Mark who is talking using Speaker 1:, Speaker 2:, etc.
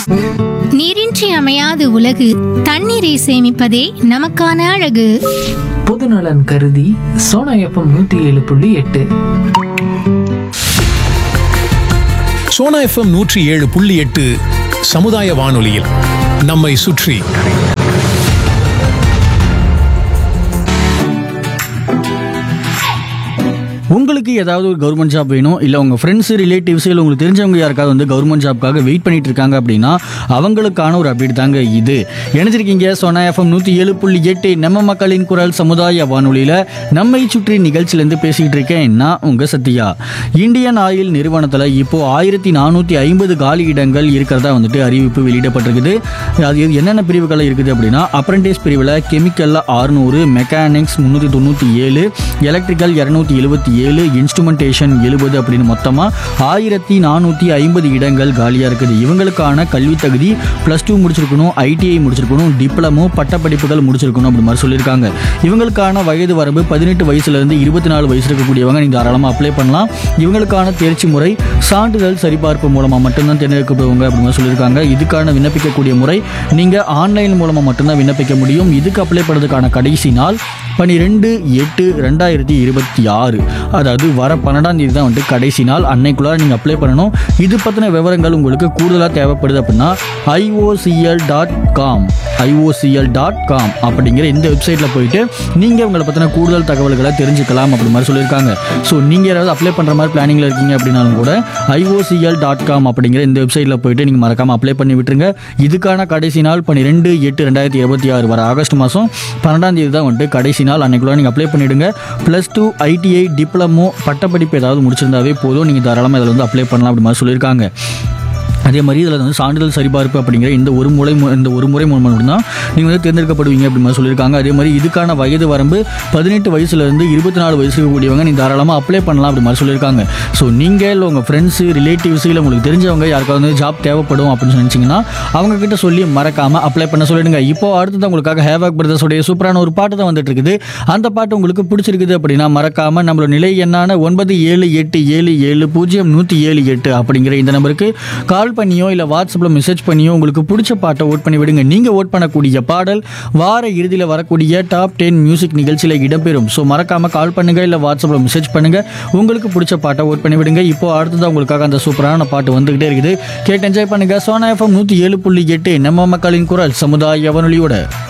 Speaker 1: நீரின்றி அமையாது உலகு தண்ணீரை சேமிப்பதே நமக்கான அழகு
Speaker 2: பொதுநலன் கருதி சோனா எஃப்எம் நூற்றி ஏழு புள்ளி எட்டு
Speaker 3: சோனா எஃப்எம் நூற்றி ஏழு புள்ளி எட்டு சமுதாய வானொலியில் நம்மை சுற்றி
Speaker 4: உங்களுக்கு ஏதாவது ஒரு கவர்மெண்ட் ஜாப் வேணும் இல்லை உங்கள் ஃப்ரெண்ட்ஸு ரிலேட்டிவ்ஸ் இல்லை உங்களுக்கு தெரிஞ்சவங்க யாருக்காவது வந்து கவர்மெண்ட் ஜாப்க்காக வெயிட் பண்ணிட்டு இருக்காங்க அப்படின்னா அவங்களுக்கான ஒரு அப்டேட் தாங்க இது இணைஞ்சிருக்கீங்க சோனா எஃப்எம் நூற்றி ஏழு புள்ளி எட்டு நம்ம மக்களின் குரல் சமுதாய வானொலியில் நம்மை சுற்றி நிகழ்ச்சியிலேருந்து பேசிக்கிட்டு இருக்கேன் நான் உங்கள் சத்யா இந்தியன் ஆயில் நிறுவனத்தில் இப்போ ஆயிரத்தி நானூற்றி ஐம்பது காலி இடங்கள் இருக்கிறதா வந்துட்டு அறிவிப்பு வெளியிடப்பட்டிருக்குது அது என்னென்ன பிரிவுகள் இருக்குது அப்படின்னா அப்ரண்டிஸ் பிரிவில் கெமிக்கலில் ஆறுநூறு மெக்கானிக்ஸ் முந்நூற்றி தொண்ணூற்றி ஏழு எலக்ட்ரிக்கல் இரநூத்தி எழுபத்தி ஏழு இன்ஸ்ட்ருமெண்டேஷன் எழுபது அப்படின்னு மொத்தமாக ஆயிரத்தி நானூற்றி ஐம்பது இடங்கள் காலியாக இருக்குது இவங்களுக்கான கல்வி தகுதி ப்ளஸ் டூ முடிச்சிருக்கணும் ஐடிஐ முடிச்சிருக்கணும் டிப்ளமோ பட்டப்படிப்புகள் முடிச்சிருக்கணும் அப்படி மாதிரி சொல்லியிருக்காங்க இவங்களுக்கான வயது வரம்பு பதினெட்டு வயசுலேருந்து இருபத்தி நாலு வயசு இருக்கக்கூடியவங்க நீங்கள் தாராளமாக அப்ளை பண்ணலாம் இவங்களுக்கான தேர்ச்சி முறை சான்றிதழ் சரிபார்ப்பு மூலமாக மட்டும்தான் தேர்ந்தெடுக்கப்படுவாங்க அப்படி மாதிரி சொல்லியிருக்காங்க இதுக்கான விண்ணப்பிக்கக்கூடிய முறை நீங்கள் ஆன்லைன் மூலமாக மட்டும்தான் விண்ணப்பிக்க முடியும் இதுக்கு அப்ளை பண்ணுறதுக்கான கடைசி நாள் பன்னிரெண்டு எட்டு ரெண்டாயிரத்தி இருபத்தி ஆறு அதாவது வர பன்னெண்டாம் தேதி தான் வந்துட்டு கடைசி நாள் அன்னைக்குள்ளார நீங்கள் அப்ளை பண்ணணும் இது பற்றின விவரங்கள் உங்களுக்கு கூடுதலாக தேவைப்படுது அப்படின்னா IOCL dot com IOCL dot com அப்படிங்கிற இந்த வெப்சைட்டில் போயிட்டு நீங்கள் உங்களை பற்றின கூடுதல் தகவல்களை தெரிஞ்சுக்கலாம் அப்படி மாதிரி சொல்லியிருக்காங்க ஸோ நீங்கள் யாராவது அப்ளை பண்ணுற மாதிரி பிளானிங்கில் இருக்கீங்க அப்படின்னாலும் கூட ஐஓசிஎல் டாட் காம் அப்படிங்கிற இந்த வெப்சைட்டில் போயிட்டு நீங்கள் மறக்காமல் அப்ளை பண்ணி விட்டுருங்க இதுக்கான கடைசி நாள் பன்னிரெண்டு எட்டு ரெண்டாயிரத்தி இருபத்தி ஆறு வர ஆகஸ்ட் மாதம் பன்னெண்டாம் தேதி தான் வந்துட்டு கடைசி நாள் அன்னைக்குள்ள நீங்கள் அப்ளை பண்ணிவிடுங்க ப்ளஸ் டூ ஐடிஐ டிப்ளமோ பட்டப்படிப்பு ஏதாவது முடிச்சிருந்தாவே போதும் நீங்கள் தாராளமாக இதில் வந்து அப்ளை பண்ணலாம் அப்படி மாதிரி சொல்லியிருக்காங்க அதே மாதிரி இதில் வந்து சான்றிதழ் சரிபார்ப்பு அப்படிங்கிற இந்த ஒரு முறை மு- இந்த ஒரு முறை மூலமாக மட்டும்தான் நீங்கள் வந்து தேர்ந்தெடுக்கப்படுவீங்க அப்படி மாதிரி சொல்லியிருக்காங்க அதே மாதிரி இதுக்கான வயது வரம்பு பதினெட்டு வயசுலேருந்து இருபத்தி நாலு வயசு இருக்கக்கூடியவங்க நீங்கள் தாராளமாக அப்ளை பண்ணலாம் அப்படி மாதிரி சொல்லியிருக்காங்க ஸோ நீங்கள் இல்லை உங்கள் ஃப்ரெண்ட்ஸு ரிலேட்டிவ்ஸ் இல்லை உங்களுக்கு தெரிஞ்சவங்க யாருக்காவது வந்து ஜாப் தேவைப்படும் அப்படின்னு நினச்சிங்கன்னா அவங்க கிட்ட சொல்லி மறக்காமல் அப்ளை பண்ண சொல்லிடுங்க இப்போ அடுத்தது உங்களுக்காக ஹேவாக் பிரதர்ஸோடைய சூப்பரான ஒரு பாட்டு தான் வந்துட்டு இருக்குது அந்த பாட்டு உங்களுக்கு பிடிச்சிருக்குது அப்படின்னா மறக்காமல் நம்மளோட நிலை எண்ணான ஒன்பது ஏழு எட்டு ஏழு ஏழு பூஜ்ஜியம் நூற்றி ஏழு எட்டு அப்படிங்கிற இந்த நம்பருக்கு கால் பண்ணியோ இல்லை வாட்ஸ்அப்பில் மெசேஜ் பண்ணியோ உங்களுக்கு பிடிச்ச பாட்டை ஓட் பண்ணி விடுங்க நீங்கள் ஓட் பண்ணக்கூடிய பாடல் வார இறுதியில் வரக்கூடிய டாப் டென் மியூசிக் நிகழ்ச்சியில் இடம்பெறும் ஸோ மறக்காமல் கால் பண்ணுங்க இல்லை வாட்ஸ்அப்பில் மெசேஜ் பண்ணுங்க உங்களுக்கு பிடிச்ச பாட்டை ஓட் பண்ணி விடுங்க இப்போ அடுத்ததான் உங்களுக்காக அந்த சூப்பரான பாட்டு வந்துகிட்டே இருக்குது கேட்டு என்ஜாய் பண்ணுங்க சோனா எஃப்எம் நூற்றி ஏழு புள்ளி எட்டு நம்ம மக்களின் குரல் சமுதாய வானொலியோட